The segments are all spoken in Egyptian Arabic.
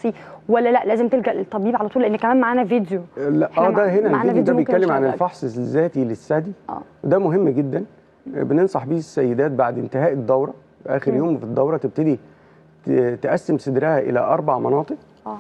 الشخصي ولا لا لازم تلجا للطبيب على طول لان كمان معانا فيديو لا إحنا اه ده مع- هنا معانا الفيديو ده فيديو ممكن بيتكلم عن نشغله. الفحص الذاتي للثدي اه وده مهم جدا بننصح بيه السيدات بعد انتهاء الدوره اخر مم. يوم في الدوره تبتدي ت- تقسم صدرها الى اربع مناطق اه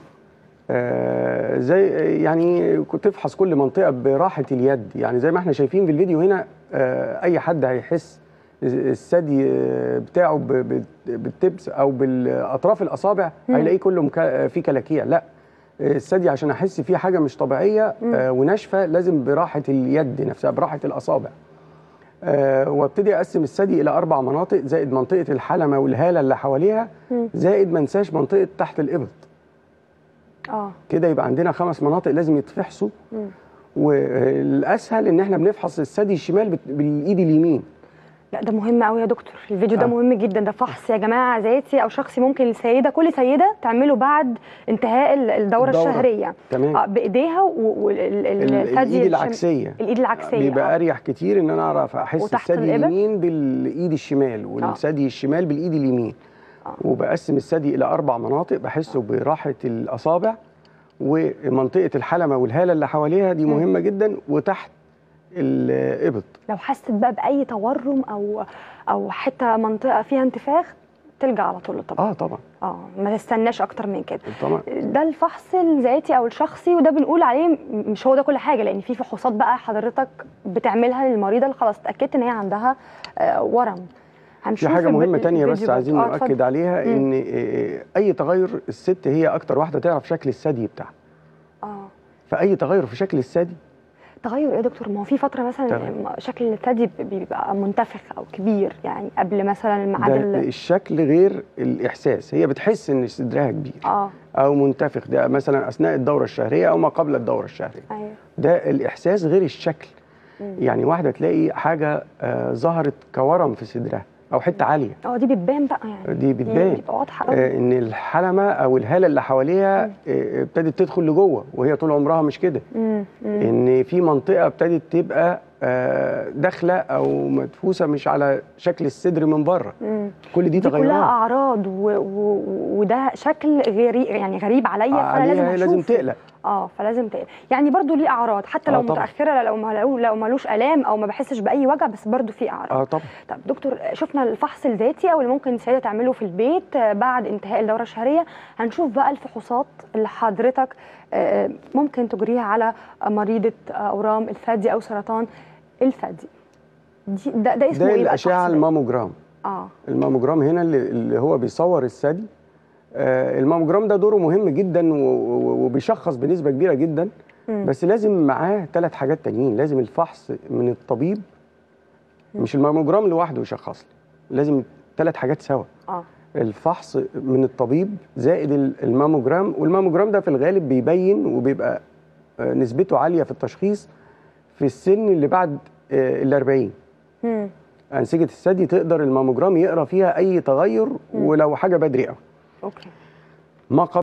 آه، زي يعني كنت تفحص كل منطقه براحه اليد يعني زي ما احنا شايفين في الفيديو هنا آه، اي حد هيحس الثدي آه، بتاعه ب- ب- بالتبس او بالاطراف الاصابع مم. هيلاقيه كله مكا- فيه كلاكيع لا آه، الثدي عشان احس فيه حاجه مش طبيعيه آه، وناشفه لازم براحه اليد نفسها براحه الاصابع آه، وابتدي اقسم الثدي الى اربع مناطق زائد منطقه الحلمه والهاله اللي حواليها مم. زائد ما انساش منطقه تحت الابط اه كده يبقى عندنا خمس مناطق لازم يتفحصوا مم. والاسهل ان احنا بنفحص الثدي الشمال بت- بالايد اليمين لا ده مهم قوي يا دكتور الفيديو ده آه. مهم جدا ده فحص يا جماعه ذاتي او شخصي ممكن السيده كل سيده تعمله بعد انتهاء ال- الدوره, الدورة. الشهريه تمام آه بايديها ال- والثدي الايد العكسيه الايد العكسيه بيبقى آه. اريح كتير ان انا اعرف احس وتحت الثدي الإبط؟ اليمين بالايد الشمال والثدي الشمال بالايد اليمين آه. وبقسم الثدي الى اربع مناطق بحسه براحه الاصابع ومنطقه الحلمه والهاله اللي حواليها دي مم. مهمه جدا وتحت الابط لو حست بقى باي تورم او او حته منطقه فيها انتفاخ تلجا على طول للطبيب اه طبعا اه ما تستناش اكتر من كده طبعا ده الفحص الذاتي او الشخصي وده بنقول عليه م- مش هو ده كل حاجه لان في فحوصات بقى حضرتك بتعملها للمريضه اللي خلاص اتاكدت ان هي عندها آه، ورم في هنشوف حاجه الب- مهمه تانية بس الفيديو عايزين برضه. آه، نؤكد اتفضل. عليها مم. ان إيه، اي تغير الست هي اكتر واحده تعرف شكل الثدي بتاعها اه فاي تغير في شكل الثدي تغير ايه يا دكتور ما هو في فتره مثلا تغير. م- شكل الثدي بيبقى منتفخ او كبير يعني قبل مثلا الميعاد ده ال- الشكل غير الاحساس هي بتحس ان صدرها كبير اه او منتفخ ده مثلا اثناء الدوره الشهريه او ما قبل الدوره الشهريه ايوه ده الاحساس غير الشكل مم. يعني واحده تلاقي حاجه آه ظهرت كورم في صدرها او حته عاليه اه دي بتبان بقى يعني دي بتبان بتبقى واضحه قوي آه ان الحلمه او الهاله اللي حواليها آه ابتدت تدخل لجوه وهي طول عمرها مش كده مم. مم. ان في منطقه ابتدت تبقى آه، داخله او مدفوسه مش على شكل الصدر من بره مم. كل دي دي كلها تغيرات اعراض و... و... وده شكل غريب يعني غريب عليا فانا لازم عليها لازم أشوفه. تقلق اه فلازم تقلق يعني برضو ليه اعراض حتى لو آه طبعاً. متاخره لو ما لو, لو ملوش الام او ما بحسش باي وجع بس برضو في اعراض اه طبعا طب دكتور شفنا الفحص الذاتي او اللي ممكن السيده تعمله في البيت آه، بعد انتهاء الدوره الشهريه هنشوف بقى الفحوصات اللي حضرتك آه، ممكن تجريها على مريضه اورام الثدي او سرطان الثدي دي ده, ده اسمه ده ايه بقى الاشعه الفحص ده؟ الماموجرام اه الماموجرام هنا اللي, اللي هو بيصور الثدي آه الماموجرام ده دوره مهم جدا و- و- وبيشخص بنسبه كبيره جدا مم. بس لازم معاه ثلاث حاجات تانيين لازم الفحص من الطبيب مش الماموجرام لوحده يشخص لي لازم ثلاث حاجات سوا اه الفحص من الطبيب زائد ال- الماموجرام والماموجرام ده في الغالب بيبين وبيبقى آه، نسبته عاليه في التشخيص في السن اللي بعد ال 40 مم. انسجه الثدي تقدر الماموجرام يقرا فيها اي تغير ولو حاجه بدري قوي اوكي ما قبل